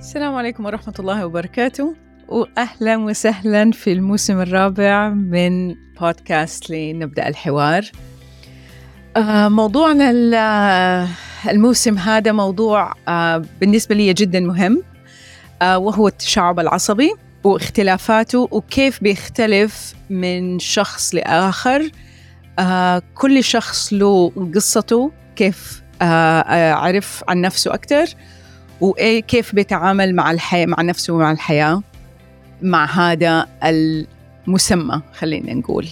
السلام عليكم ورحمة الله وبركاته وأهلا وسهلا في الموسم الرابع من بودكاست لنبدأ الحوار آه، موضوعنا الموسم هذا موضوع آه، بالنسبة لي جدا مهم آه، وهو التشعب العصبي واختلافاته وكيف بيختلف من شخص لآخر كل شخص له قصته كيف عرف عن نفسه أكثر وكيف بيتعامل مع الحياة مع نفسه ومع الحياة مع هذا المسمى خلينا نقول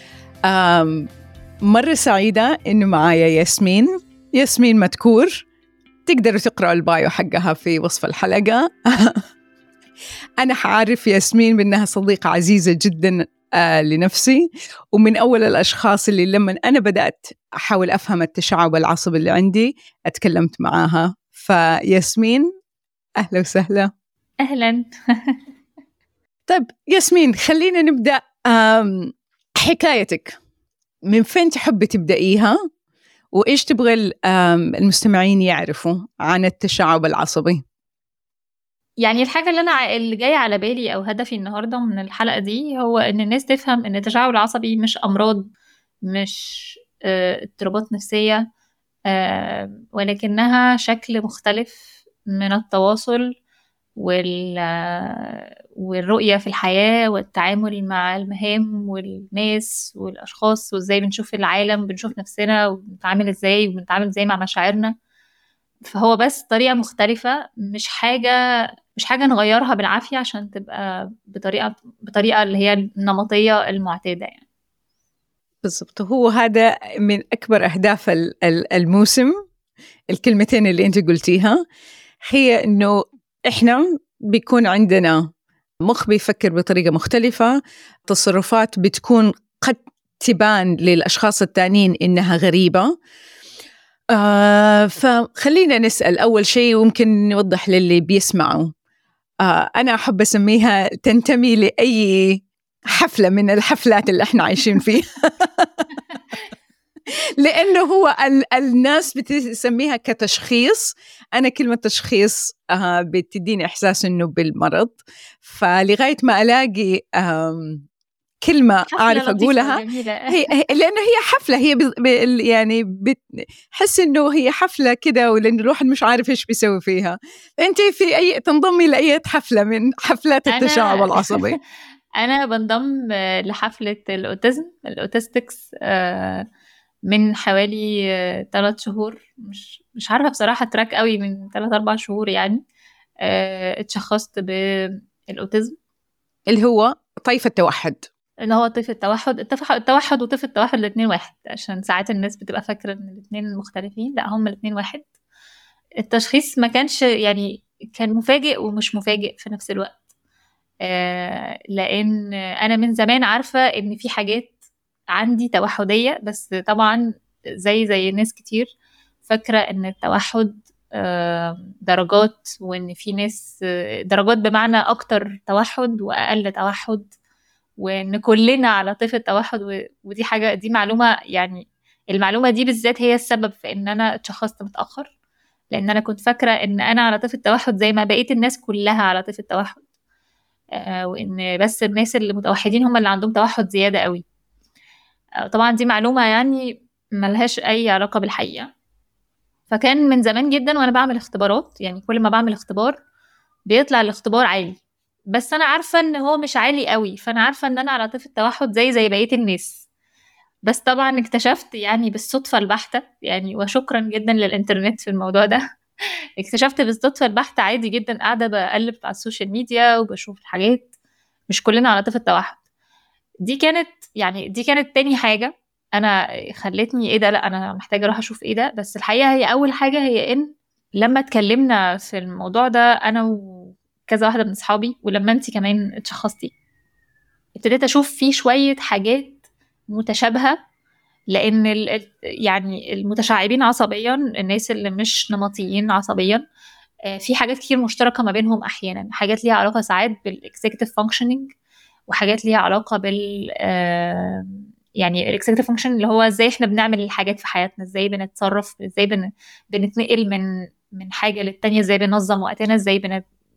مرة سعيدة إنه معايا ياسمين ياسمين متكور تقدروا تقرأوا البايو حقها في وصف الحلقة أنا حعرف ياسمين بأنها صديقة عزيزة جدا آه لنفسي ومن أول الأشخاص اللي لما أنا بدأت أحاول أفهم التشعب العصبي اللي عندي أتكلمت معاها فياسمين أهلا وسهلا أهلا طيب ياسمين خلينا نبدأ حكايتك من فين تحبي تبدأيها وإيش تبغى المستمعين يعرفوا عن التشعب العصبي يعني الحاجة اللي أنا اللي جاية على بالي أو هدفي النهاردة من الحلقة دي هو إن الناس تفهم إن التشعب العصبي مش أمراض مش آه، اضطرابات نفسية آه، ولكنها شكل مختلف من التواصل وال والرؤية في الحياة والتعامل مع المهام والناس والأشخاص وإزاي بنشوف العالم بنشوف نفسنا وبنتعامل إزاي وبنتعامل إزاي مع مشاعرنا فهو بس طريقة مختلفة مش حاجة مش حاجة نغيرها بالعافية عشان تبقى بطريقة بطريقة اللي هي النمطية المعتادة يعني بالضبط هو هذا من أكبر أهداف الموسم الكلمتين اللي أنت قلتيها هي إنه إحنا بيكون عندنا مخ بيفكر بطريقة مختلفة تصرفات بتكون قد تبان للأشخاص التانيين إنها غريبة آه فخلينا نسأل أول شيء وممكن نوضح للي بيسمعوا آه أنا أحب أسميها تنتمي لأي حفلة من الحفلات اللي احنا عايشين فيها لانه هو الناس بتسميها كتشخيص انا كلمه تشخيص آه، بتديني احساس انه بالمرض فلغايه ما الاقي كلمة أعرف أقولها هي لأنه هي حفلة هي يعني بتحس إنه هي حفلة كده ولأن الواحد مش عارف إيش بيسوي فيها أنت في أي تنضمي لأي حفلة من حفلات التشعب العصبي أنا بنضم لحفلة الأوتيزم الأوتيستكس آه، من حوالي ثلاث شهور مش مش عارفة بصراحة تراك قوي من ثلاث أربع شهور يعني آه، اتشخصت بالأوتيزم اللي هو طيف التوحد اللي هو طيف التوحد التوحد وطيف التوحد الاتنين واحد عشان ساعات الناس بتبقى فاكرة ان الاتنين مختلفين لا هما الاتنين واحد التشخيص ما كانش يعني كان مفاجئ ومش مفاجئ في نفس الوقت آه، لان انا من زمان عارفه ان في حاجات عندي توحديه بس طبعا زي زي ناس كتير فاكره ان التوحد آه، درجات وان في ناس درجات بمعنى اكتر توحد واقل توحد وان كلنا على طيف التوحد ودي حاجه دي معلومه يعني المعلومه دي بالذات هي السبب في ان انا اتشخصت متاخر لان انا كنت فاكره ان انا على طيف التوحد زي ما بقيت الناس كلها على طيف التوحد آه، وان بس الناس اللي متوحدين هم اللي عندهم توحد زياده قوي آه، طبعا دي معلومه يعني ملهاش اي علاقه بالحقيقه فكان من زمان جدا وانا بعمل اختبارات يعني كل ما بعمل اختبار بيطلع الاختبار عالي بس انا عارفه ان هو مش عالي قوي فانا عارفه ان انا على طيف التوحد زي زي بقيه الناس بس طبعا اكتشفت يعني بالصدفه البحته يعني وشكرا جدا للانترنت في الموضوع ده اكتشفت بالصدفة البحتة عادي جدا قاعدة بقلب على السوشيال ميديا وبشوف الحاجات مش كلنا على طفل التوحد دي كانت يعني دي كانت تاني حاجة أنا خلتني إيه ده لأ أنا محتاجة أروح أشوف إيه ده بس الحقيقة هي أول حاجة هي إن لما اتكلمنا في الموضوع ده أنا وكذا واحدة من أصحابي ولما أنت كمان اتشخصتي ابتديت أشوف فيه شوية حاجات متشابهة لان يعني المتشعبين عصبيا الناس اللي مش نمطيين عصبيا آه، في حاجات كتير مشتركه ما بينهم احيانا حاجات ليها علاقه ساعات بالاكزيكتيف فانكشننج وحاجات ليها علاقه بال آه، يعني الاكزيكتيف فانكشن اللي هو ازاي احنا بنعمل الحاجات في حياتنا ازاي بنتصرف ازاي بن... بنتنقل من من حاجه للتانيه ازاي بننظم وقتنا ازاي بن...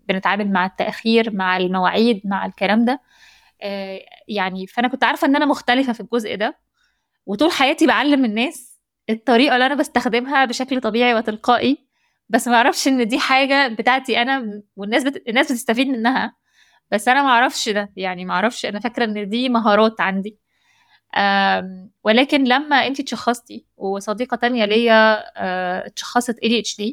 بنتعامل مع التاخير مع المواعيد مع الكلام ده آه، يعني فانا كنت عارفه ان انا مختلفه في الجزء ده وطول حياتي بعلم الناس الطريقه اللي انا بستخدمها بشكل طبيعي وتلقائي بس ما اعرفش ان دي حاجه بتاعتي انا والناس بت... الناس بتستفيد منها بس انا ما اعرفش ده يعني ما اعرفش انا فاكره ان دي مهارات عندي ولكن لما انت اتشخصتي وصديقه تانية ليا آه، اتشخصت ADHD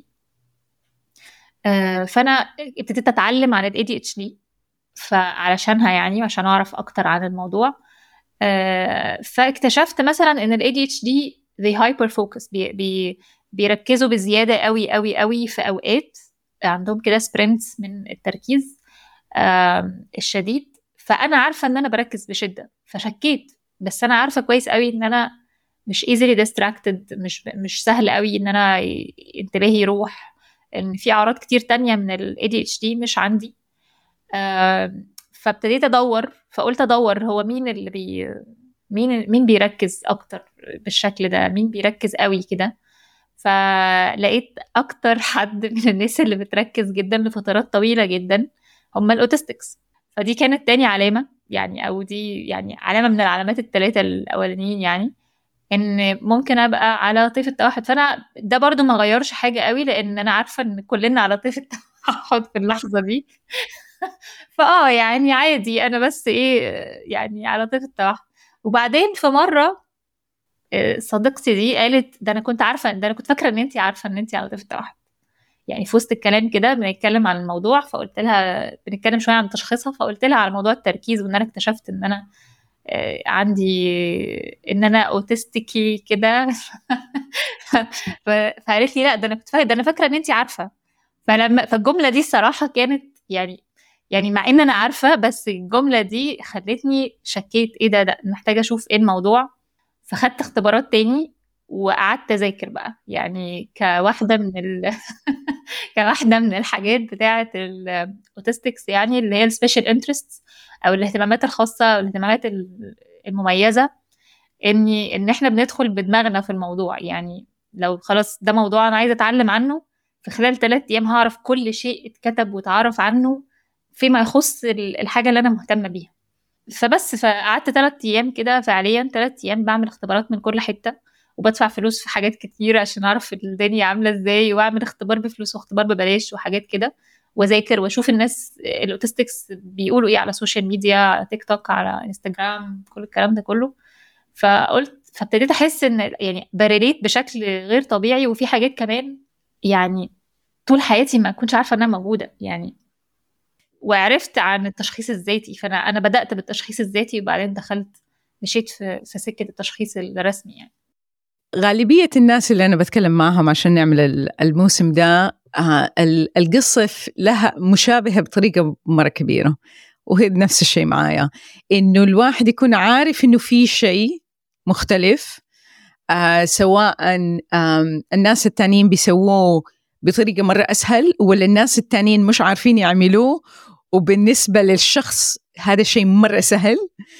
آه، فانا ابتديت اتعلم عن ال ADHD فعلشانها يعني عشان اعرف اكتر عن الموضوع آه، فاكتشفت مثلا ان ال ADHD they hyper focus بي بي بيركزوا بزياده قوي قوي قوي في اوقات عندهم كده سبرنتس من التركيز الشديد فانا عارفه ان انا بركز بشده فشكيت بس انا عارفه كويس قوي ان انا مش easily distracted مش مش سهل قوي ان انا انتباهي يروح ان في اعراض كتير تانية من ال ADHD مش عندي فابتديت ادور فقلت ادور هو مين اللي بي مين مين بيركز اكتر بالشكل ده مين بيركز قوي كده فلقيت اكتر حد من الناس اللي بتركز جدا لفترات طويله جدا هم الاوتستكس فدي كانت تاني علامه يعني او دي يعني علامه من العلامات الثلاثه الاولانيين يعني ان ممكن ابقى على طيف التوحد فانا ده برضو ما غيرش حاجه قوي لان انا عارفه ان كلنا على طيف التوحد في اللحظه دي فاه يعني عادي انا بس ايه يعني على طيف التوحد وبعدين في مره آه، صديقتي دي قالت ده انا كنت عارفه ده انا كنت فاكره ان انت عارفه ان انت على طيف التوحد يعني في وسط الكلام كده بنتكلم عن الموضوع فقلت لها بنتكلم شويه عن تشخيصها فقلت لها على موضوع التركيز وان انا اكتشفت ان انا آه، عندي ان انا اوتستيكي كده فقالت لي لا ده انا كنت فاكره ده انا فاكره ان انت عارفه فلما فالجمله دي الصراحه كانت يعني يعني مع ان انا عارفه بس الجمله دي خلتني شكيت ايه ده ده محتاجه اشوف ايه الموضوع فخدت اختبارات تاني وقعدت اذاكر بقى يعني كواحده من ال... كواحده من الحاجات بتاعه الاوتستكس يعني اللي هي السبيشال انترست او الاهتمامات الخاصه او الاهتمامات المميزه ان ان احنا بندخل بدماغنا في الموضوع يعني لو خلاص ده موضوع انا عايزه اتعلم عنه في خلال ثلاثة ايام هعرف كل شيء اتكتب واتعرف عنه فيما يخص الحاجه اللي انا مهتمه بيها فبس فقعدت ثلاث ايام كده فعليا ثلاث ايام بعمل اختبارات من كل حته وبدفع فلوس في حاجات كتير عشان اعرف الدنيا عامله ازاي واعمل اختبار بفلوس واختبار ببلاش وحاجات كده واذاكر واشوف الناس الاوتستكس بيقولوا ايه على السوشيال ميديا على تيك توك على انستجرام كل الكلام ده كله فقلت فابتديت احس ان يعني بريليت بشكل غير طبيعي وفي حاجات كمان يعني طول حياتي ما كنتش عارفه انها موجوده يعني وعرفت عن التشخيص الذاتي فانا انا بدات بالتشخيص الذاتي وبعدين دخلت مشيت في, في سكه التشخيص الرسمي يعني غالبية الناس اللي أنا بتكلم معهم عشان نعمل الموسم ده آه، القصة لها مشابهة بطريقة مرة كبيرة وهي نفس الشيء معايا إنه الواحد يكون عارف إنه في شيء مختلف آه سواء آه الناس التانيين بيسووه بطريقة مرة أسهل ولا الناس التانيين مش عارفين يعملوه وبالنسبة للشخص هذا الشيء مرة سهل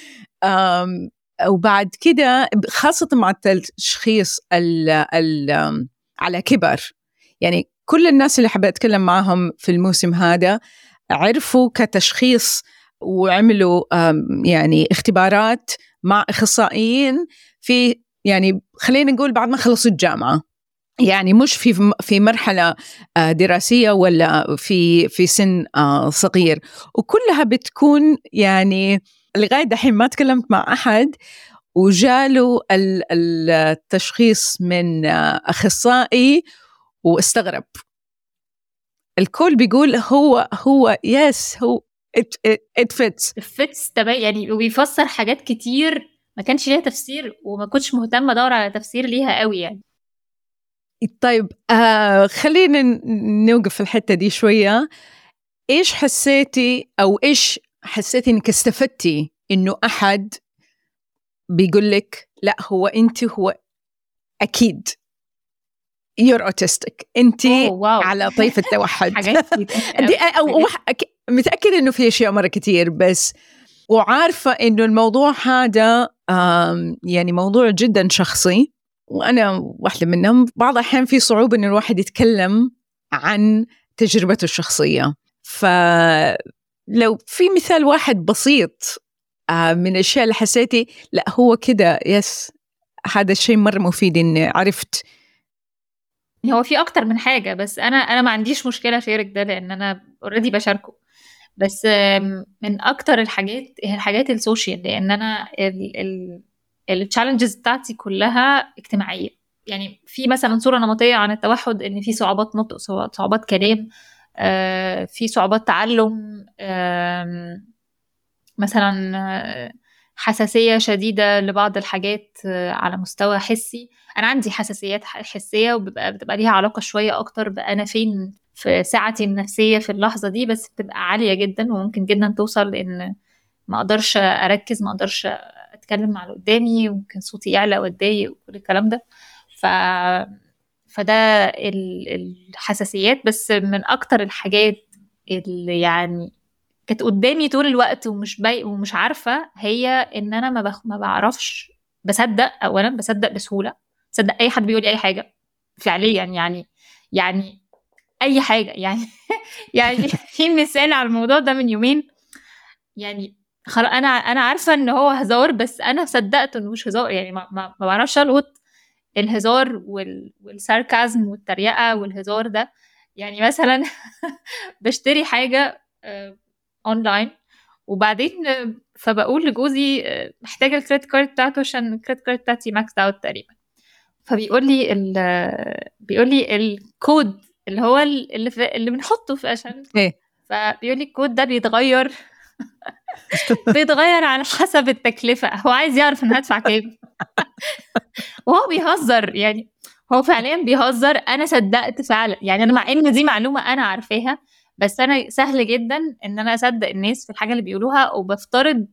وبعد كده خاصة مع التشخيص ال ال على كبر يعني كل الناس اللي حابة أتكلم معهم في الموسم هذا عرفوا كتشخيص وعملوا يعني اختبارات مع اخصائيين في يعني خلينا نقول بعد ما خلصوا الجامعه يعني مش في في مرحله آه، دراسيه ولا في في سن آه، صغير وكلها بتكون يعني لغايه دحين ما تكلمت مع احد وجاله التشخيص من اخصائي واستغرب الكل بيقول هو هو يس هو ات فيتس فيتس تمام يعني وبيفسر حاجات كتير ما كانش ليها تفسير وما كنتش مهتمه ادور على تفسير ليها قوي يعني طيب آه خلينا نوقف في الحته دي شويه ايش حسيتي او ايش حسيتي انك استفدتي انه احد بيقول لك لا هو انت هو اكيد يور اوتستيك انت على طيف التوحد دي او متاكده انه في اشياء مره كثير بس وعارفه انه الموضوع هذا يعني موضوع جدا شخصي وانا واحده منهم بعض الاحيان في صعوبه انه الواحد يتكلم عن تجربته الشخصيه فلو في مثال واحد بسيط آه، من الاشياء اللي حسيتي لا هو كده يس هذا الشيء مره مفيد اني عرفت هو في اكتر من حاجه بس انا انا ما عنديش مشكله اشارك ده لان انا اوريدي بشاركه بس من اكتر الحاجات هي الحاجات السوشيال لان انا التشالنجز بتاعتي كلها اجتماعيه يعني في مثلا صوره نمطيه عن التوحد ان في صعوبات نطق صعوبات كلام آه، في صعوبات تعلم مثلا حساسية شديدة لبعض الحاجات آه، على مستوى حسي أنا عندي حساسيات حسية وبتبقى بتبقى ليها علاقة شوية أكتر بأنا فين في ساعتي النفسية في اللحظة دي بس بتبقى عالية جدا وممكن جدا توصل لأن ما أقدرش أركز ما أقدرش أتكلم مع اللي قدامي وممكن صوتي يعلى وأتضايق وكل الكلام ده ف فده الحساسيات بس من أكتر الحاجات اللي يعني كانت قدامي طول الوقت ومش باي ومش عارفه هي ان انا ما, بخ... ما بعرفش بصدق اولا بصدق بسهوله بصدق اي حد بيقول لي اي حاجه فعليا يعني يعني اي حاجه يعني يعني في مثال على الموضوع ده من يومين يعني خلاص انا انا عارفه ان هو هزار بس انا صدقت انه مش هزار يعني ما, ما, ما بعرفش القط الهزار وال... والساركازم والتريقه والهزار ده يعني مثلا بشتري حاجه آه، اونلاين وبعدين فبقول لجوزي محتاجه الكريدت كارد بتاعته عشان الكريدت كارد بتاعتي ماكس اوت تقريبا فبيقول لي ال بيقول لي الكود اللي هو اللي في اللي بنحطه في عشان ايه فبيقول لي الكود ده بيتغير بيتغير على حسب التكلفه هو عايز يعرف انا هدفع كام وهو بيهزر يعني هو فعليا بيهزر انا صدقت فعلا يعني انا مع ان دي معلومه انا عارفاها بس انا سهل جدا ان انا اصدق الناس في الحاجه اللي بيقولوها وبفترض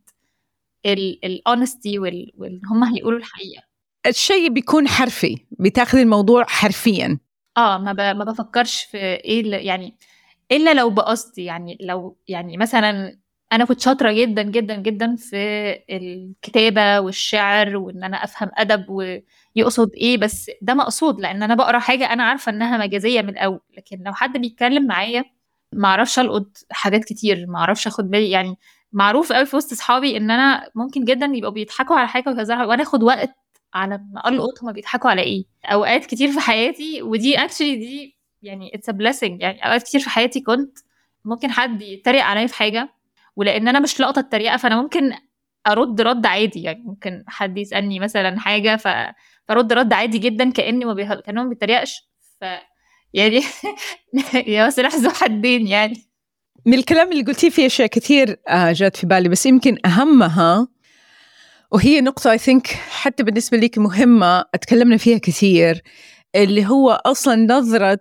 الاونستي وان هم هيقولوا الحقيقه الشيء بيكون حرفي بتاخذ الموضوع حرفيا اه ما, ما بفكرش في ايه يعني الا لو بقصدي يعني لو يعني مثلا انا كنت شاطره جدا جدا جدا في الكتابه والشعر وان انا افهم ادب ويقصد ايه بس ده مقصود لان انا بقرا حاجه انا عارفه انها مجازيه من الاول لكن لو حد بيتكلم معايا ما اعرفش القط حاجات كتير ما اعرفش اخد بالي يعني معروف قوي في وسط اصحابي ان انا ممكن جدا يبقوا بيضحكوا على حاجه ويهزروا وانا اخد وقت على ما القط هما بيضحكوا على ايه اوقات كتير في حياتي ودي اكشلي دي يعني اتس ا بليسنج يعني اوقات كتير في حياتي كنت ممكن حد يتريق عليا في حاجه ولان انا مش لاقطه التريقه فانا ممكن ارد رد عادي يعني ممكن حد يسالني مثلا حاجه ف... فرد رد عادي جدا كاني ما بيه... كانه ما بيتريقش ف يعني يا سلاح ذو حدين يعني من الكلام اللي قلتيه في اشياء كثير آه، جات في بالي بس يمكن اهمها وهي نقطة اي ثينك حتى بالنسبة لك مهمة اتكلمنا فيها كثير اللي هو اصلا نظرة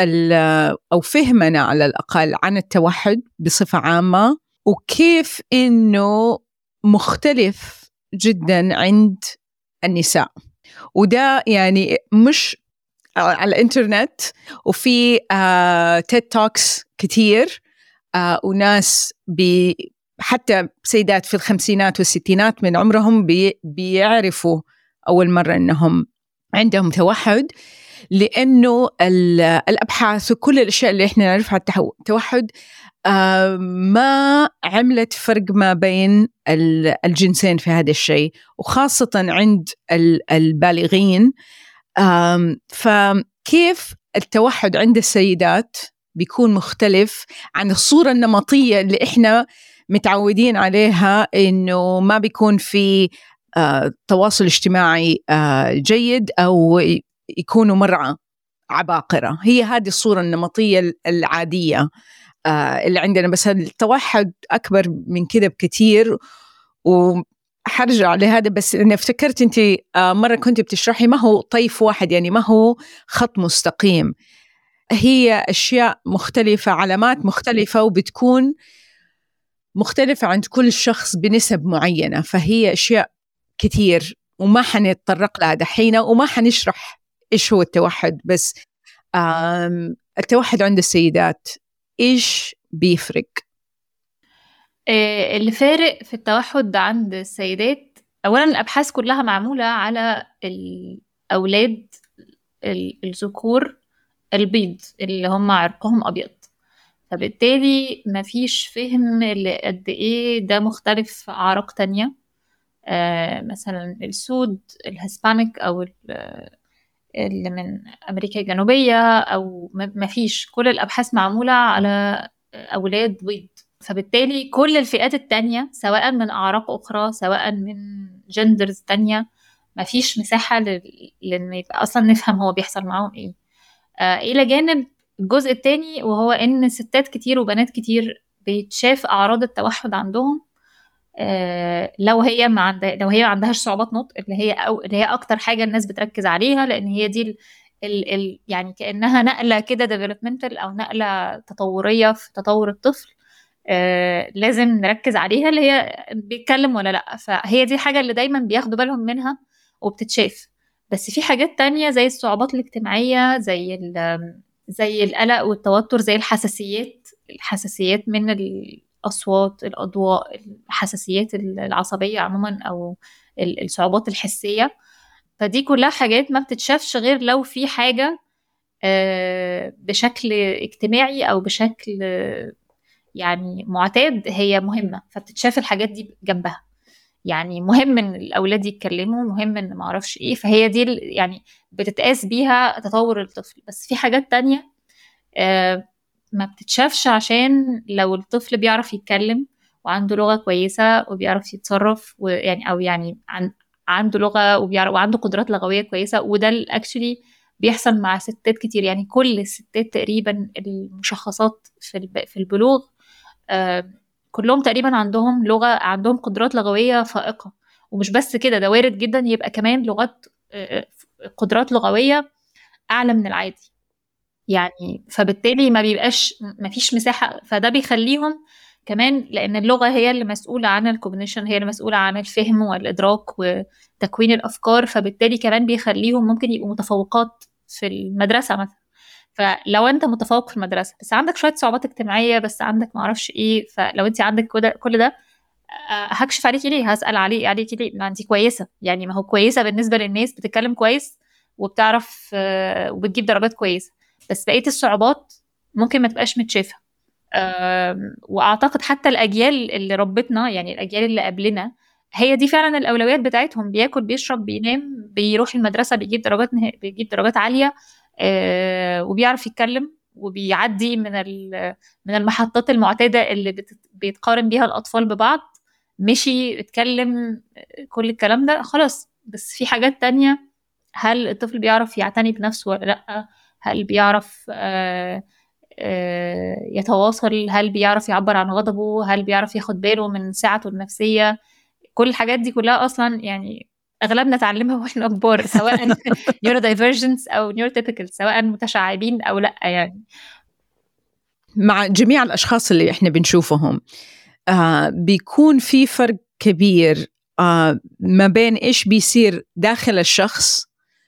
او فهمنا على الاقل عن التوحد بصفة عامة وكيف انه مختلف جدا عند النساء وده يعني مش على الانترنت وفي آه تيد توكس كثير آه وناس بي حتى سيدات في الخمسينات والستينات من عمرهم بي بيعرفوا أول مرة أنهم عندهم توحد لأنه الأبحاث وكل الأشياء اللي إحنا نعرفها عن التوحد آه ما عملت فرق ما بين الجنسين في هذا الشيء وخاصة عند البالغين فكيف التوحد عند السيدات بيكون مختلف عن الصورة النمطية اللي إحنا متعودين عليها إنه ما بيكون في آه، تواصل اجتماعي آه، جيد أو يكونوا مرة عباقرة هي هذه الصورة النمطية العادية آه، اللي عندنا بس التوحد أكبر من كذا بكثير حرجع لهذا بس انا افتكرت انت آه، مره كنت بتشرحي ما هو طيف واحد يعني ما هو خط مستقيم هي اشياء مختلفه علامات مختلفه وبتكون مختلفه عند كل شخص بنسب معينه فهي اشياء كثير وما حنتطرق لها دحين وما حنشرح ايش هو التوحد بس التوحد عند السيدات ايش بيفرق آه، اللي فارق في التوحد عند السيدات اولا الابحاث كلها معموله على الاولاد الذكور البيض اللي هم عرقهم ابيض فبالتالي مفيش فهم لقد ايه ده مختلف في اعراق تانية آه مثلا السود الهسبانيك او اللي من امريكا الجنوبيه او مفيش كل الابحاث معموله على اولاد بيض فبالتالي كل الفئات التانية سواء من أعراق أخرى سواء من جندرز تانية مفيش مساحة لأن يبقى أصلا نفهم هو بيحصل معاهم إيه آه إلى جانب الجزء التاني وهو إن ستات كتير وبنات كتير بيتشاف أعراض التوحد عندهم آه لو هي ما عندها لو هي ما عندهاش صعوبات نطق اللي هي أو اللي هي أكتر حاجة الناس بتركز عليها لأن هي دي ال ال ال يعني كأنها نقلة كده ديفلوبمنتال أو نقلة تطورية في تطور الطفل آه لازم نركز عليها اللي هي بيتكلم ولا لا فهي دي الحاجة اللي دايما بياخدوا بالهم منها وبتتشاف بس في حاجات تانية زي الصعوبات الاجتماعية زي زي القلق والتوتر زي الحساسيات الحساسيات من الأصوات الأضواء الحساسيات العصبية عموما أو الصعوبات الحسية فدي كلها حاجات ما بتتشافش غير لو في حاجة آه، بشكل اجتماعي أو بشكل يعني معتاد هي مهمة فبتتشاف الحاجات دي جنبها يعني مهم ان الاولاد يتكلموا مهم ان ما اعرفش ايه فهي دي يعني بتتقاس بيها تطور الطفل بس في حاجات تانية آه ما بتتشافش عشان لو الطفل بيعرف يتكلم وعنده لغة كويسة وبيعرف يتصرف ويعني أو يعني عن عنده لغة وبيعرف وعنده قدرات لغوية كويسة وده اكشلي بيحصل مع ستات كتير يعني كل الستات تقريبا المشخصات في في البلوغ آه كلهم تقريبا عندهم لغة عندهم قدرات لغوية فائقة ومش بس كده ده وارد جدا يبقى كمان لغات آه، قدرات لغوية أعلى من العادي يعني فبالتالي ما بيبقاش ما فيش مساحة فده بيخليهم كمان لأن اللغة هي اللي مسؤولة عن الكوجنيشن هي اللي مسؤولة عن الفهم والإدراك وتكوين الأفكار فبالتالي كمان بيخليهم ممكن يبقوا متفوقات في المدرسة مثلا فلو انت متفوق في المدرسه بس عندك شويه صعوبات اجتماعيه بس عندك معرفش ايه فلو انت عندك كل ده آه، هكشف عليكي ليه هسال عليه عليكي ليه ما انت كويسه يعني ما هو كويسه بالنسبه للناس بتتكلم كويس وبتعرف آه، وبتجيب درجات كويسه بس بقيه الصعوبات ممكن ما تبقاش متشافه واعتقد حتى الاجيال اللي ربتنا يعني الاجيال اللي قبلنا هي دي فعلا الاولويات بتاعتهم بياكل بيشرب بينام بيروح المدرسه بيجيب درجات بيجيب درجات عاليه آه، وبيعرف يتكلم وبيعدي من من المحطات المعتاده اللي بيتقارن بيها الاطفال ببعض مشي اتكلم كل الكلام ده خلاص بس في حاجات تانية هل الطفل بيعرف يعتني بنفسه ولا لا هل بيعرف آه، آه، يتواصل هل بيعرف يعبر عن غضبه هل بيعرف ياخد باله من ساعته النفسيه كل الحاجات دي كلها اصلا يعني اغلبنا اتعلمها واحنا كبار سواء نيورو دايفرجنس او نيورو تيبيكال سواء متشعبين او لا يعني مع جميع الاشخاص اللي احنا بنشوفهم آه بيكون في فرق كبير آه ما بين ايش بيصير داخل الشخص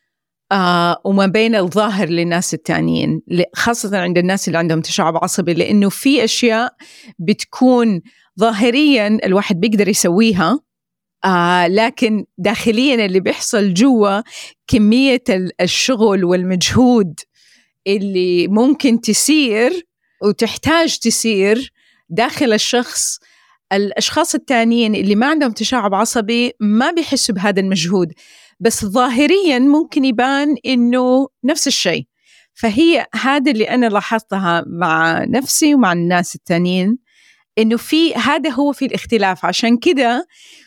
آه وما بين الظاهر للناس التانيين خاصة عند الناس اللي عندهم تشعب عصبي لأنه في أشياء بتكون ظاهريا الواحد بيقدر يسويها آه لكن داخليا اللي بيحصل جوا كمية الشغل والمجهود اللي ممكن تسير وتحتاج تسير داخل الشخص الأشخاص التانيين اللي ما عندهم تشعب عصبي ما بيحسوا بهذا المجهود بس ظاهريا ممكن يبان إنه نفس الشيء فهي هذا اللي أنا لاحظتها مع نفسي ومع الناس التانيين إنه في هذا هو في الاختلاف عشان كده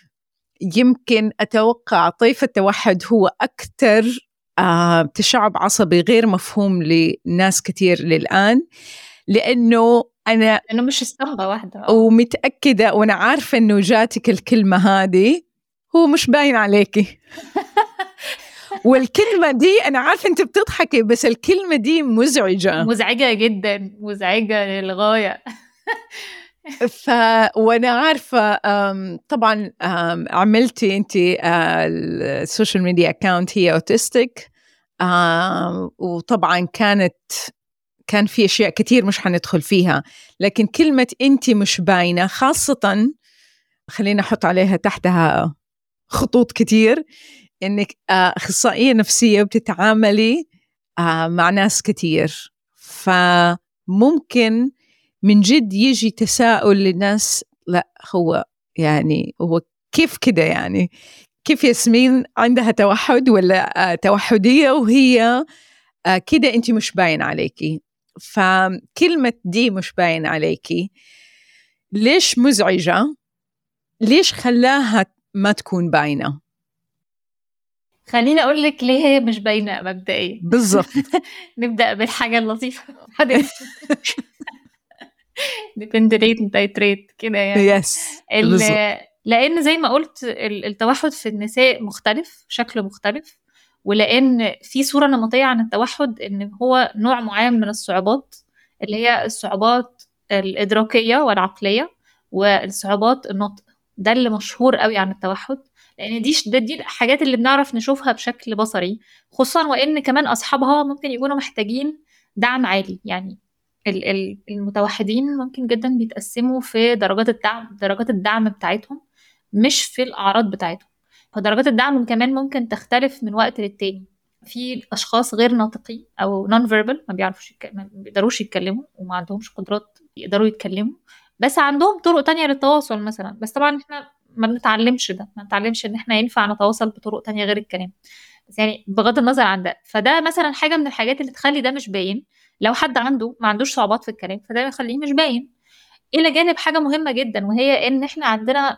يمكن أتوقع طيف التوحد هو أكثر آه تشعب عصبي غير مفهوم لناس كثير للآن لأنه أنا إنه مش اسطمبة واحدة ومتأكدة وأنا عارفة إنه جاتك الكلمة هذه هو مش باين عليكي والكلمة دي أنا عارفة أنت بتضحكي بس الكلمة دي مزعجة مزعجة جدا مزعجة للغاية ف وانا عارفه طبعا عملتي انت آه، السوشيال ميديا اكاونت هي اوتستيك وطبعا كانت كان في اشياء كثير مش حندخل فيها لكن كلمه انت مش باينه خاصه خلينا احط عليها تحتها خطوط كثير انك آه، اخصائيه نفسيه وبتتعاملي آه، مع ناس كثير فممكن من جد يجي تساؤل للناس لا هو يعني هو كيف كده يعني كيف ياسمين عندها توحد ولا توحدية وهي كده أنت مش باين عليكي فكلمة دي مش باين عليكي ليش مزعجة ليش خلاها ما تكون باينة خليني اقول لك ليه هي مش باينه مبدئيا بالظبط نبدا بالحاجه اللطيفه ديبندريت تايتريت كده يعني يس لان زي ما قلت التوحد في النساء مختلف شكله مختلف ولان في صوره نمطيه عن التوحد ان هو نوع معين من الصعوبات اللي هي الصعوبات الادراكيه والعقليه والصعوبات النطق ده اللي مشهور قوي عن التوحد لان دي ده دي الحاجات اللي بنعرف نشوفها بشكل بصري خصوصا وان كمان اصحابها ممكن يكونوا محتاجين دعم عالي يعني المتوحدين ممكن جدا بيتقسموا في درجات الدعم درجات الدعم بتاعتهم مش في الاعراض بتاعتهم فدرجات الدعم كمان ممكن تختلف من وقت للتاني في اشخاص غير ناطقين او نون فيربال ما بيعرفوش يك... ما بيقدروش يتكلموا وما عندهمش قدرات يقدروا يتكلموا بس عندهم طرق تانية للتواصل مثلا بس طبعا احنا ما بنتعلمش ده ما بنتعلمش ان احنا ينفع نتواصل بطرق تانية غير الكلام بس يعني بغض النظر عن ده فده مثلا حاجه من الحاجات اللي تخلي ده مش باين لو حد عنده ما عندوش صعوبات في الكلام فده يخليه مش باين الى جانب حاجه مهمه جدا وهي ان احنا عندنا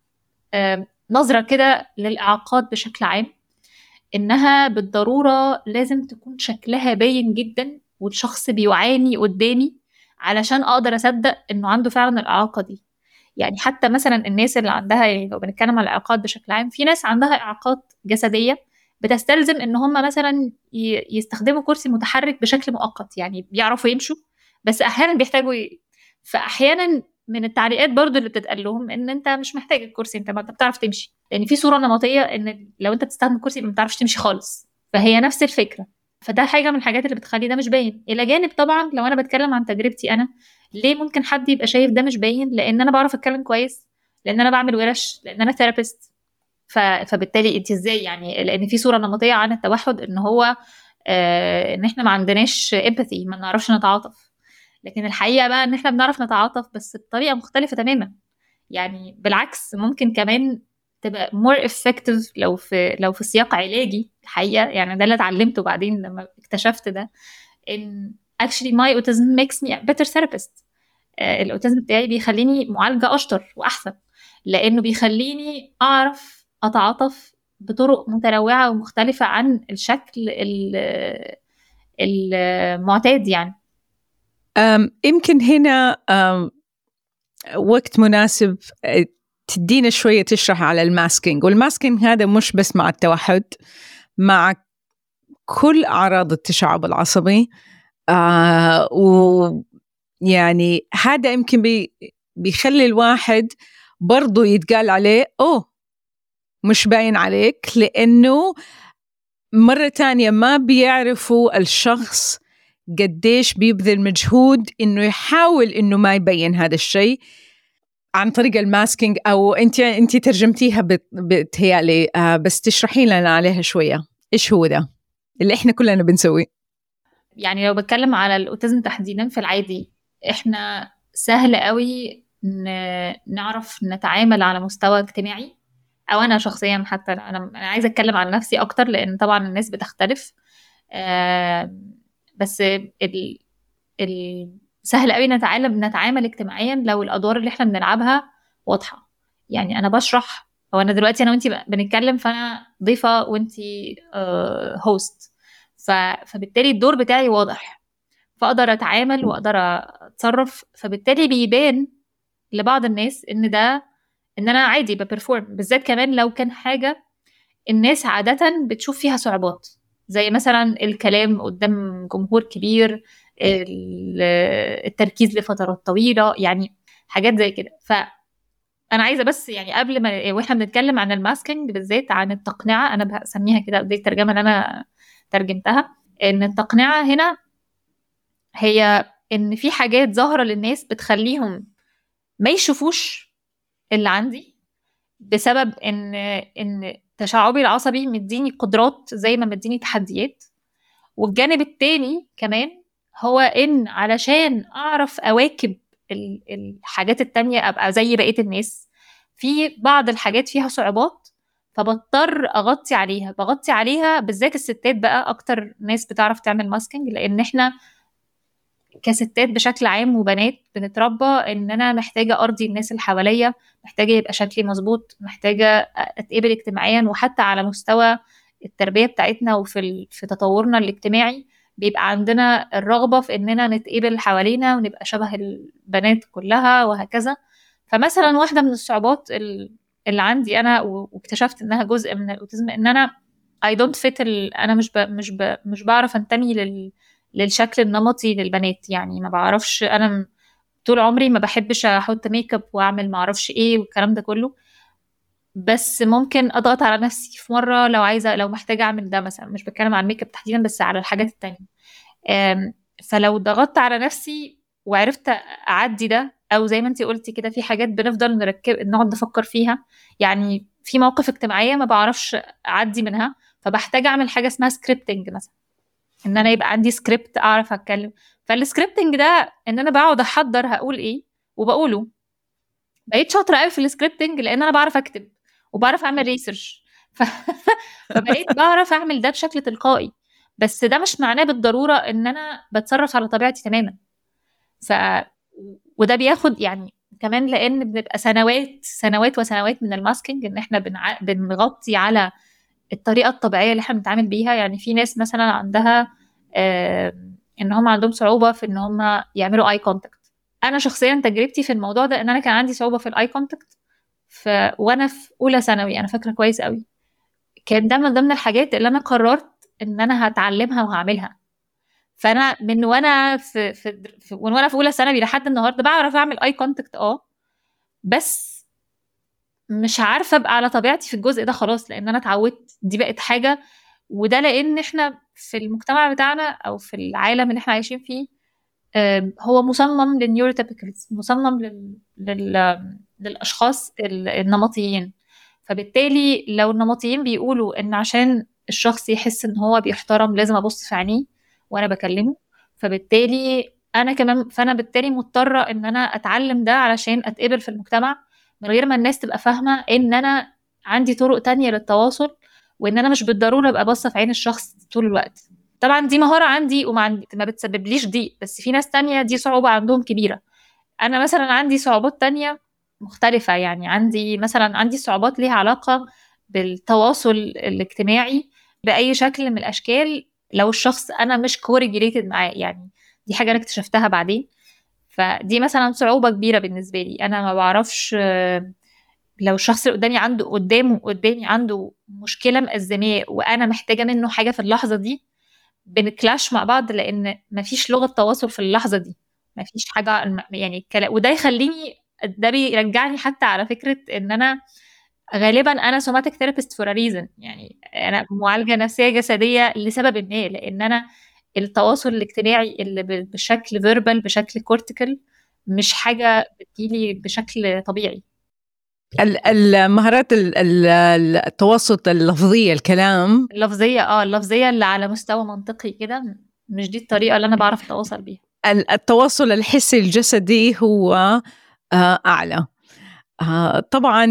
نظره كده للاعاقات بشكل عام انها بالضروره لازم تكون شكلها باين جدا والشخص بيعاني قدامي علشان اقدر اصدق انه عنده فعلا الاعاقه دي يعني حتى مثلا الناس اللي عندها يعني لو بنتكلم على الاعاقات بشكل عام في ناس عندها اعاقات جسديه بتستلزم ان هم مثلا يستخدموا كرسي متحرك بشكل مؤقت يعني بيعرفوا يمشوا بس احيانا بيحتاجوا ي... فاحيانا من التعليقات برضو اللي بتتقال لهم ان انت مش محتاج الكرسي انت ما انت بتعرف تمشي لان يعني في صوره نمطيه ان لو انت بتستخدم الكرسي ما بتعرفش تمشي خالص فهي نفس الفكره فده حاجه من الحاجات اللي بتخلي ده مش باين الى جانب طبعا لو انا بتكلم عن تجربتي انا ليه ممكن حد يبقى شايف ده مش باين لان انا بعرف اتكلم كويس لان انا بعمل ورش لان انا ثيرابيست ف... فبالتالي انت ازاي يعني لان في صوره نمطيه عن التوحد ان هو آه ان احنا ما عندناش امباثي ما نعرفش نتعاطف لكن الحقيقه بقى ان احنا بنعرف نتعاطف بس بطريقه مختلفه تماما يعني بالعكس ممكن كمان تبقى more effective لو في لو في سياق علاجي الحقيقه يعني ده اللي اتعلمته بعدين لما اكتشفت ده ان actually my autism makes me a better therapist آه الاوتيزم بتاعي بيخليني معالجه اشطر واحسن لانه بيخليني اعرف اتعاطف بطرق متنوعه ومختلفه عن الشكل المعتاد يعني يمكن هنا وقت مناسب تدينا شوية تشرح على الماسكينج والماسكينج هذا مش بس مع التوحد مع كل أعراض التشعب العصبي آه ويعني هذا يمكن بي بيخلي الواحد برضو يتقال عليه أوه مش باين عليك لأنه مرة تانية ما بيعرفوا الشخص قديش بيبذل مجهود إنه يحاول إنه ما يبين هذا الشيء عن طريق الماسكينج او انت انت ترجمتيها بتهيالي آه بس تشرحي لنا عليها شويه ايش هو ده اللي احنا كلنا بنسويه يعني لو بتكلم على الاوتيزم تحديدا في العادي احنا سهل قوي نعرف نتعامل على مستوى اجتماعي او انا شخصيا حتى انا انا عايزه اتكلم عن نفسي اكتر لان طبعا الناس بتختلف آه بس ال ال سهل قوي نتعلم نتعامل اجتماعيا لو الادوار اللي احنا بنلعبها واضحه يعني انا بشرح او انا دلوقتي انا وانتي بنتكلم فانا ضيفه وانتي آه هوست فبالتالي الدور بتاعي واضح فاقدر اتعامل واقدر اتصرف فبالتالي بيبان لبعض الناس ان ده ان انا عادي ببرفورم بالذات كمان لو كان حاجه الناس عاده بتشوف فيها صعوبات زي مثلا الكلام قدام جمهور كبير التركيز لفترات طويله يعني حاجات زي كده ف انا عايزه بس يعني قبل ما واحنا بنتكلم عن الماسكينج بالذات عن التقنعه انا بسميها كده دي الترجمه اللي انا ترجمتها ان التقنعه هنا هي ان في حاجات ظاهره للناس بتخليهم ما يشوفوش اللي عندي بسبب ان ان تشعبي العصبي مديني قدرات زي ما مديني تحديات والجانب التاني كمان هو ان علشان اعرف اواكب الحاجات التانية ابقى زي بقيه الناس في بعض الحاجات فيها صعوبات فبضطر اغطي عليها بغطي عليها بالذات الستات بقى اكتر ناس بتعرف تعمل ماسكينج لان احنا كستات بشكل عام وبنات بنتربى ان انا محتاجه ارضي الناس اللي حواليا محتاجه يبقى شكلي مظبوط محتاجه اتقبل اجتماعيا وحتى على مستوى التربيه بتاعتنا وفي في تطورنا الاجتماعي بيبقى عندنا الرغبه في اننا نتقبل حوالينا ونبقى شبه البنات كلها وهكذا فمثلا واحده من الصعوبات اللي عندي انا واكتشفت انها جزء من الاوتيزم ان انا اي دونت فيت انا مش ب... مش ب... مش بعرف انتمي لل... للشكل النمطي للبنات يعني ما بعرفش انا طول عمري ما بحبش احط ميك اب واعمل ما اعرفش ايه والكلام ده كله بس ممكن اضغط على نفسي في مره لو عايزه لو محتاجه اعمل ده مثلا مش بتكلم عن الميك اب تحديدا بس على الحاجات التانية فلو ضغطت على نفسي وعرفت اعدي ده او زي ما انت قلتي كده في حاجات بنفضل نركب نقعد نفكر فيها يعني في مواقف اجتماعيه ما بعرفش اعدي منها فبحتاج اعمل حاجه اسمها سكريبتنج مثلا ان انا يبقى عندي سكريبت اعرف اتكلم فالسكريبتنج ده ان انا بقعد احضر هقول ايه وبقوله بقيت شاطره قوي في السكريبتنج لان انا بعرف اكتب وبعرف اعمل ريسيرش ف... فبقيت بعرف اعمل ده بشكل تلقائي بس ده مش معناه بالضروره ان انا بتصرف على طبيعتي تماما ف وده بياخد يعني كمان لان بنبقى سنوات سنوات وسنوات من الماسكينج ان احنا بنع... بنغطي على الطريقه الطبيعيه اللي احنا بنتعامل بيها يعني في ناس مثلا عندها آه ان هم عندهم صعوبه في ان هم يعملوا اي كونتاكت انا شخصيا تجربتي في الموضوع ده ان انا كان عندي صعوبه في الاي كونتاكت ف... وانا في اولى ثانوي انا فاكره كويس قوي كان ده من ضمن الحاجات اللي انا قررت ان انا هتعلمها وهعملها فانا من وانا في, في, في وانا في اولى ثانوي لحد النهارده بعرف اعمل اي كونتاكت اه بس مش عارفه ابقى على طبيعتي في الجزء ده خلاص لان انا اتعودت دي بقت حاجه وده لان احنا في المجتمع بتاعنا او في العالم اللي احنا عايشين فيه هو مصمم للنيوروتيبيكالز مصمم لل... لل... للاشخاص النمطيين فبالتالي لو النمطيين بيقولوا ان عشان الشخص يحس ان هو بيحترم لازم ابص في عينيه وانا بكلمه فبالتالي انا كمان فانا بالتالي مضطره ان انا اتعلم ده علشان اتقبل في المجتمع من غير ما الناس تبقى فاهمه ان انا عندي طرق تانية للتواصل وان انا مش بالضروره ابقى باصه في عين الشخص طول الوقت طبعا دي مهاره عندي وما عندي ما بتسببليش ضيق بس في ناس تانية دي صعوبه عندهم كبيره انا مثلا عندي صعوبات تانية مختلفه يعني عندي مثلا عندي صعوبات ليها علاقه بالتواصل الاجتماعي باي شكل من الاشكال لو الشخص انا مش كوريجيليتد معاه يعني دي حاجه انا اكتشفتها بعدين فدي مثلا صعوبه كبيره بالنسبه لي انا ما بعرفش لو الشخص اللي قدامي عنده قدامه قدامي عنده مشكله مأزماه وانا محتاجه منه حاجه في اللحظه دي بنكلاش مع بعض لان مفيش لغه تواصل في اللحظه دي مفيش حاجه يعني وده يخليني ده بيرجعني حتى على فكره ان انا غالبا انا سوماتيك ثيرابيست فور ريزن يعني انا معالجه نفسيه جسديه لسبب ما لان انا التواصل الاجتماعي اللي بشكل فيربال بشكل كورتيكال مش حاجه بتجيلي بشكل طبيعي المهارات التوسط اللفظيه الكلام اللفظيه اه اللفظيه اللي على مستوى منطقي كده مش دي الطريقه اللي انا بعرف اتواصل بيها التواصل الحسي الجسدي هو اعلى طبعا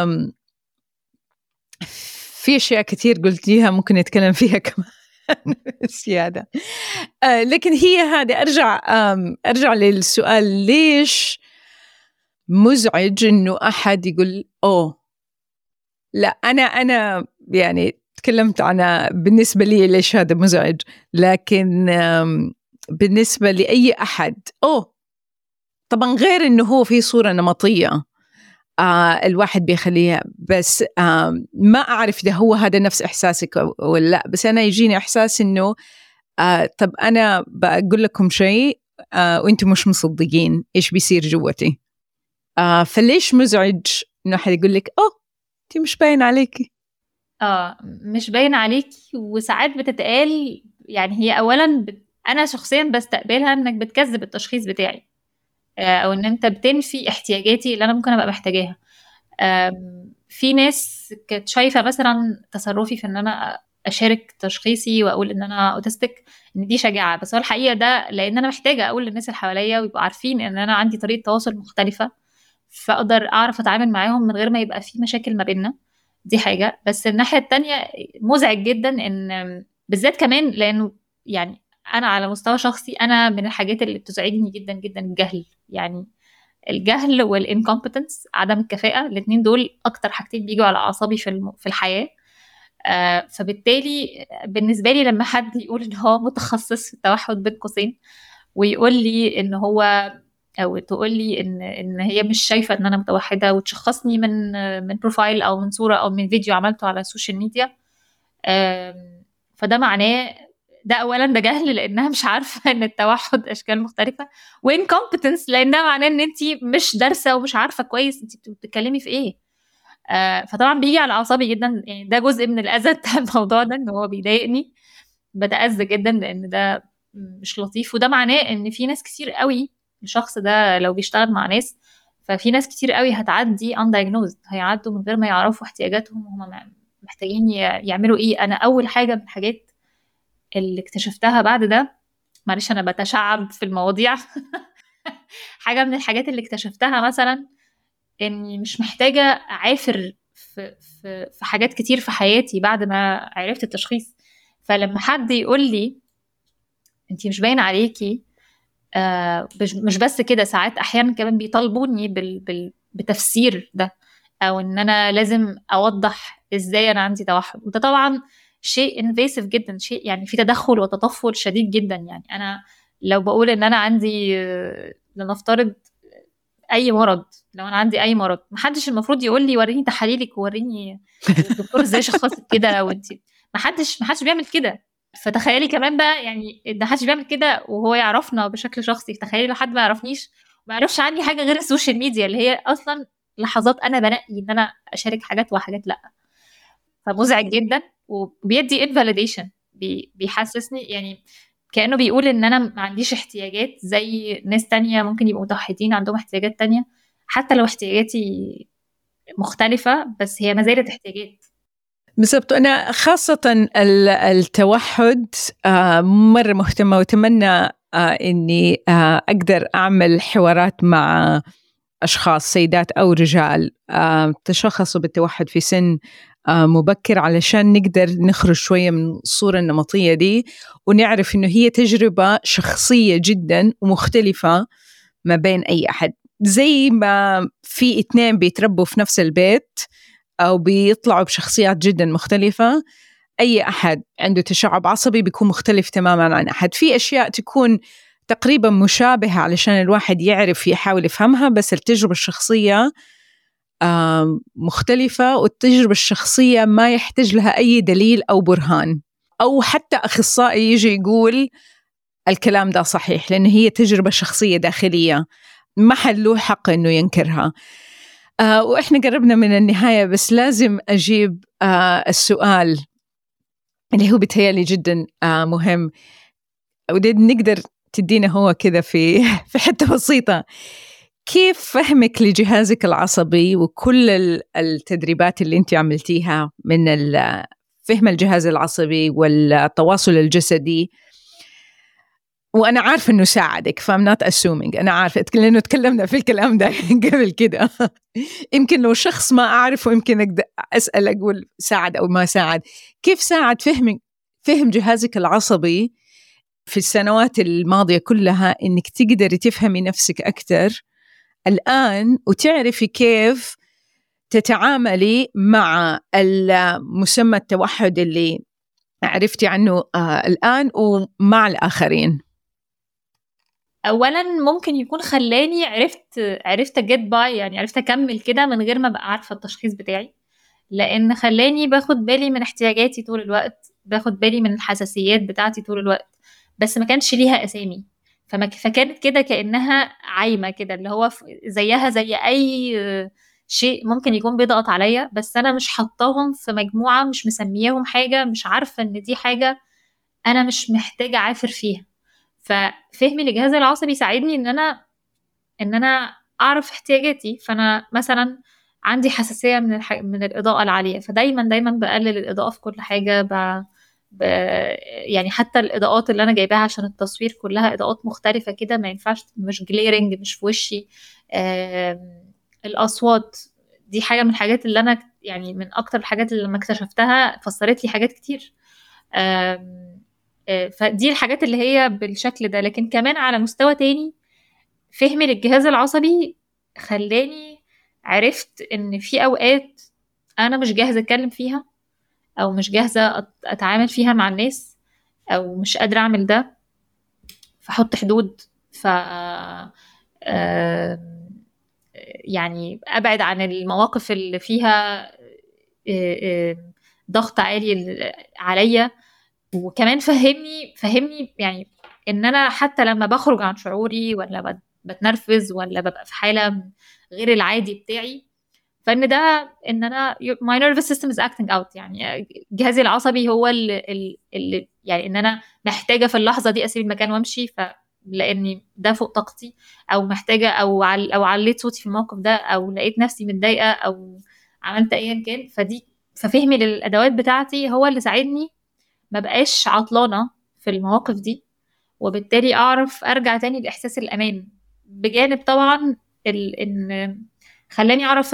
في اشياء كثير قلتيها ممكن نتكلم فيها كمان زيادة آه لكن هي هذه أرجع أرجع للسؤال ليش مزعج إنه أحد يقول أوه لا أنا أنا يعني تكلمت عن بالنسبة لي ليش هذا مزعج لكن بالنسبة لأي أحد أوه طبعا غير إنه هو في صورة نمطية آه الواحد بيخليها بس آه ما أعرف إذا هو هذا نفس إحساسك ولا لا بس أنا يجيني إحساس إنه آه طب أنا بقول لكم شيء آه وأنتم مش مصدقين إيش بيصير جوتي آه فليش مزعج إنه أحد يقول لك أوه أنت مش باين عليكي اه مش باين عليكي وساعات بتتقال يعني هي اولا بت... انا شخصيا بستقبلها انك بتكذب التشخيص بتاعي او ان انت بتنفي احتياجاتي اللي انا ممكن ابقى محتاجاها في ناس كانت شايفه مثلا تصرفي في ان انا اشارك تشخيصي واقول ان انا اوتستيك ان دي شجاعه بس هو الحقيقه ده لان انا محتاجه اقول للناس اللي حواليا ويبقوا عارفين ان انا عندي طريقه تواصل مختلفه فاقدر اعرف اتعامل معاهم من غير ما يبقى في مشاكل ما بيننا دي حاجه بس الناحيه التانية مزعج جدا ان بالذات كمان لانه يعني انا على مستوى شخصي انا من الحاجات اللي بتزعجني جدا جدا الجهل يعني الجهل والانكومبتنس عدم الكفاءه الاثنين دول اكتر حاجتين بيجوا على اعصابي في في الحياه آه فبالتالي بالنسبه لي لما حد يقول ان هو متخصص في التوحد بين قوسين ويقول لي ان هو او تقول لي ان ان هي مش شايفه ان انا متوحده وتشخصني من من بروفايل او من صوره او من فيديو عملته على السوشيال ميديا فده معناه ده اولا ده جهل لانها مش عارفه ان التوحد اشكال مختلفه وانكومبتنس لانها معناه ان انت مش دارسه ومش عارفه كويس انت بتتكلمي في ايه آه فطبعا بيجي على اعصابي جدا يعني ده جزء من الاذى بتاع الموضوع ده ان هو بيضايقني بتاذى جدا لان ده مش لطيف وده معناه ان في ناس كتير قوي الشخص ده لو بيشتغل مع ناس ففي ناس كتير قوي هتعدي undiagnosed هيعدوا من غير ما يعرفوا احتياجاتهم وهم محتاجين يعملوا ايه انا اول حاجه من الحاجات اللي اكتشفتها بعد ده معلش انا بتشعب في المواضيع حاجه من الحاجات اللي اكتشفتها مثلا اني مش محتاجه اعافر في في في حاجات كتير في حياتي بعد ما عرفت التشخيص فلما حد يقول لي انت مش باين عليكي آه مش بس كده ساعات احيانا كمان بيطالبوني بال بال بتفسير ده او ان انا لازم اوضح ازاي انا عندي توحد وده طبعا شيء انفيسيف جدا شيء يعني في تدخل وتطفل شديد جدا يعني انا لو بقول ان انا عندي لنفترض اي مرض لو انا عندي اي مرض محدش المفروض يقول لي وريني تحاليلك ووريني الدكتور ازاي شخصك كده وانت محدش محدش بيعمل كده فتخيلي كمان بقى يعني ان محدش بيعمل كده وهو يعرفنا بشكل شخصي تخيلي لو حد ما يعرفنيش ما يعرفش عني حاجه غير السوشيال ميديا اللي هي اصلا لحظات انا بنقي ان انا اشارك حاجات وحاجات لا فمزعج جدا وبيدي invalidation بيحسسني يعني كانه بيقول ان انا ما عنديش احتياجات زي ناس تانية ممكن يبقوا متوحدين عندهم احتياجات تانية حتى لو احتياجاتي مختلفة بس هي ما زالت احتياجات بالضبط أنا خاصة التوحد آه، مرة مهتمة وأتمنى آه، إني آه، أقدر أعمل حوارات مع أشخاص سيدات أو رجال تشخصوا بالتوحد في سن آه، مبكر علشان نقدر نخرج شوية من الصورة النمطية دي ونعرف إنه هي تجربة شخصية جدا ومختلفة ما بين أي أحد زي ما في اثنين بيتربوا في نفس البيت أو بيطلعوا بشخصيات جدا مختلفة أي أحد عنده تشعب عصبي بيكون مختلف تماما عن أحد في أشياء تكون تقريبا مشابهة علشان الواحد يعرف يحاول يفهمها بس التجربة الشخصية مختلفة والتجربة الشخصية ما يحتاج لها أي دليل أو برهان أو حتى أخصائي يجي يقول الكلام ده صحيح لأن هي تجربة شخصية داخلية ما حد له حق إنه ينكرها آه وإحنا قربنا من النهاية بس لازم أجيب آه السؤال اللي هو بيتهيألي جدا آه مهم ودي نقدر تدينا هو كذا في في حتة بسيطة كيف فهمك لجهازك العصبي وكل التدريبات اللي انت عملتيها من فهم الجهاز العصبي والتواصل الجسدي وانا عارفه انه ساعدك فام نوت اسومينج انا عارفه لانه تكلمنا في الكلام ده قبل كده يمكن لو شخص ما اعرفه يمكن اسال اقول ساعد او ما ساعد كيف ساعد فهم فهم جهازك العصبي في السنوات الماضيه كلها انك تقدري تفهمي نفسك اكثر الآن وتعرفي كيف تتعاملي مع المسمى التوحد اللي عرفتي عنه آه الآن ومع الآخرين اولا ممكن يكون خلاني عرفت عرفت اجيت باي يعني عرفت اكمل كده من غير ما ابقى عارفه التشخيص بتاعي لان خلاني باخد بالي من احتياجاتي طول الوقت باخد بالي من الحساسيات بتاعتي طول الوقت بس ما كانش ليها اسامي فما فكانت كده كانها عايمه كده اللي هو زيها زي اي شيء ممكن يكون بيضغط عليا بس انا مش حطاهم في مجموعه مش مسمياهم حاجه مش عارفه ان دي حاجه انا مش محتاجه اعافر فيها ففهمي للجهاز العصبي ساعدني ان انا ان انا اعرف احتياجاتي فانا مثلا عندي حساسيه من الح... من الاضاءه العاليه فدايما دايما بقلل الاضاءه في كل حاجه ب... ب... يعني حتى الاضاءات اللي انا جايباها عشان التصوير كلها اضاءات مختلفه كده ما ينفعش مش جليرنج مش في وشي آه... الاصوات دي حاجه من الحاجات اللي انا يعني من اكتر الحاجات اللي لما اكتشفتها فسرت لي حاجات كتير آه... فدي الحاجات اللي هي بالشكل ده لكن كمان على مستوى تاني فهمي للجهاز العصبي خلاني عرفت ان في اوقات انا مش جاهزه اتكلم فيها او مش جاهزه اتعامل فيها مع الناس او مش قادره اعمل ده فحط حدود ف يعني ابعد عن المواقف اللي فيها ضغط عالي عليا وكمان فهمني فهمني يعني ان انا حتى لما بخرج عن شعوري ولا بتنرفز ولا ببقى في حاله غير العادي بتاعي فان ده ان انا my nervous system is acting out يعني جهازي العصبي هو اللي, اللي يعني ان انا محتاجه في اللحظه دي اسيب المكان وامشي ف لاني ده فوق طاقتي او محتاجه او عل او عليت صوتي في الموقف ده او لقيت نفسي متضايقه او عملت ايا كان فدي ففهمي للادوات بتاعتي هو اللي ساعدني ما بقاش عطلانه في المواقف دي وبالتالي اعرف ارجع تاني لاحساس الامان بجانب طبعا ال... ان خلاني اعرف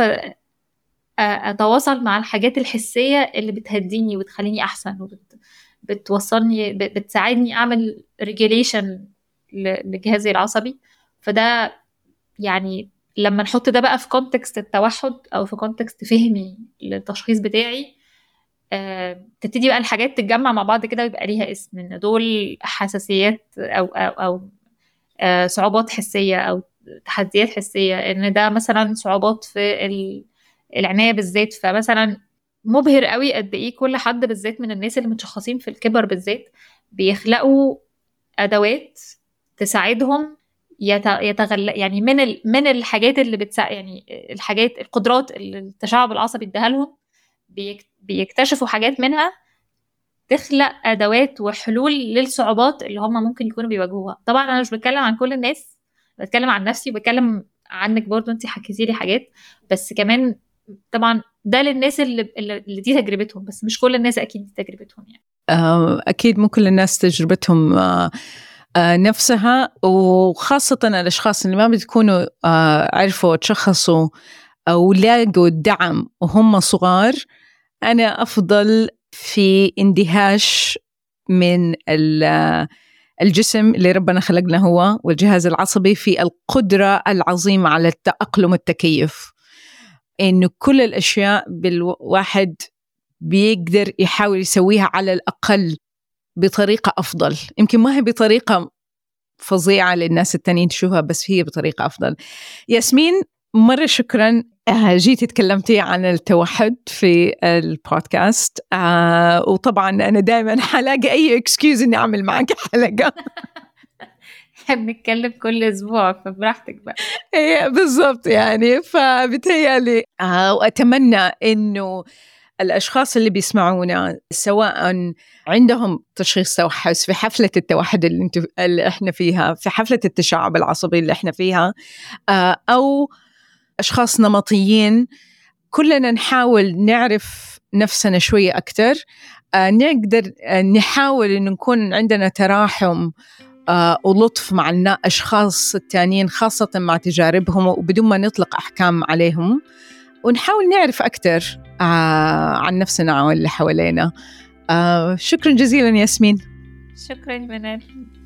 اتواصل مع الحاجات الحسيه اللي بتهديني وتخليني احسن وبت... بتوصلني بتساعدني اعمل ريجوليشن لجهازي العصبي فده يعني لما نحط ده بقى في كونتكست التوحد او في كونتكست فهمي للتشخيص بتاعي آه، تبتدي بقى الحاجات تتجمع مع بعض كده ويبقى ليها اسم ان دول حساسيات او او, أو آه، صعوبات حسيه او تحديات حسيه ان ده مثلا صعوبات في العنايه بالذات فمثلا مبهر قوي قد ايه كل حد بالذات من الناس اللي متشخصين في الكبر بالذات بيخلقوا ادوات تساعدهم يتغل يعني من ال... من الحاجات اللي بتسا يعني الحاجات القدرات اللي التشعب العصبي اداها لهم بيك... بيكتشفوا حاجات منها تخلق ادوات وحلول للصعوبات اللي هم ممكن يكونوا بيواجهوها طبعا انا مش بتكلم عن كل الناس بتكلم عن نفسي وبتكلم عنك برضو انت حكيتي لي حاجات بس كمان طبعا ده للناس اللي, اللي دي تجربتهم بس مش كل الناس اكيد دي تجربتهم يعني اكيد مو كل الناس تجربتهم آه، آه، نفسها وخاصة الأشخاص اللي ما بتكونوا آه، عرفوا تشخصوا أو لاقوا الدعم وهم صغار أنا أفضل في اندهاش من الجسم اللي ربنا خلقنا هو والجهاز العصبي في القدرة العظيمة على التأقلم والتكيف إنه كل الأشياء بالواحد بيقدر يحاول يسويها على الأقل بطريقة أفضل يمكن ما هي بطريقة فظيعة للناس التانيين تشوفها بس هي بطريقة أفضل ياسمين مرة شكرا آه، جيتي تكلمتي عن التوحد في البودكاست آه وطبعا أنا دائما حلاقي أي اكسكيوز إني أعمل معك حلقة نحب نتكلم كل اسبوع فبراحتك بقى ايه بالضبط يعني فبتهيألي آه واتمنى انه الاشخاص اللي بيسمعونا سواء عندهم تشخيص توحد في حفله التوحد اللي انتو اللي احنا فيها في حفله التشعب العصبي اللي احنا فيها آه او اشخاص نمطيين كلنا نحاول نعرف نفسنا شويه اكثر آه نقدر آه نحاول انه نكون عندنا تراحم آه ولطف مع الأشخاص التانيين خاصة مع تجاربهم وبدون ما نطلق أحكام عليهم ونحاول نعرف أكثر آه عن نفسنا واللي حوالينا آه شكرا جزيلا ياسمين شكرا منال